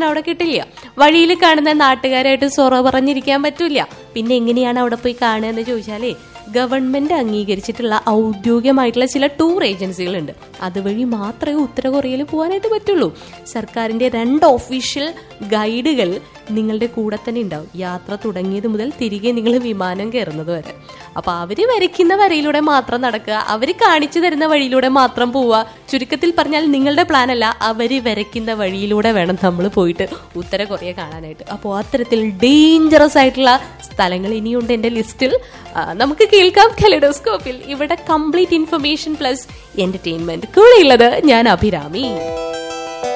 അവിടെ കിട്ടില്ല വഴിയിൽ കാണുന്ന നാട്ടുകാരായിട്ട് സൊറ പറഞ്ഞിരിക്കാൻ പറ്റൂല പിന്നെ എങ്ങനെയാണ് അവിടെ പോയി കാണുക എന്ന് ചോദിച്ചാലേ ഗവൺമെന്റ് അംഗീകരിച്ചിട്ടുള്ള ഔദ്യോഗികമായിട്ടുള്ള ചില ടൂർ ഏജൻസികളുണ്ട് അതുവഴി മാത്രമേ ഉത്തര കൊറിയയിൽ പോകാനായിട്ട് പറ്റുള്ളൂ സർക്കാരിന്റെ രണ്ട് ഒഫീഷ്യൽ ഗൈഡുകൾ നിങ്ങളുടെ കൂടെ തന്നെ ഉണ്ടാവും യാത്ര തുടങ്ങിയത് മുതൽ തിരികെ നിങ്ങൾ വിമാനം കയറുന്നത് വരെ അപ്പൊ അവര് വരയ്ക്കുന്ന വരയിലൂടെ മാത്രം നടക്കുക അവര് കാണിച്ചു തരുന്ന വഴിയിലൂടെ മാത്രം പോവുക ചുരുക്കത്തിൽ പറഞ്ഞാൽ നിങ്ങളുടെ പ്ലാൻ അല്ല അവര് വരയ്ക്കുന്ന വഴിയിലൂടെ വേണം നമ്മൾ പോയിട്ട് ഉത്തര കൊറിയ കാണാനായിട്ട് അപ്പോൾ അത്തരത്തിൽ ഡേഞ്ചറസ് ആയിട്ടുള്ള സ്ഥലങ്ങൾ ഇനിയുണ്ട് എൻ്റെ ലിസ്റ്റിൽ ആ, നമുക്ക് കേൾക്കാം കലിഡോസ്കോപ്പിൽ ഇവിടെ കംപ്ലീറ്റ് ഇൻഫർമേഷൻ പ്ലസ് എന്റർടൈൻമെന്റ് കൂടെയുള്ളത് ഞാൻ അഭിരാമി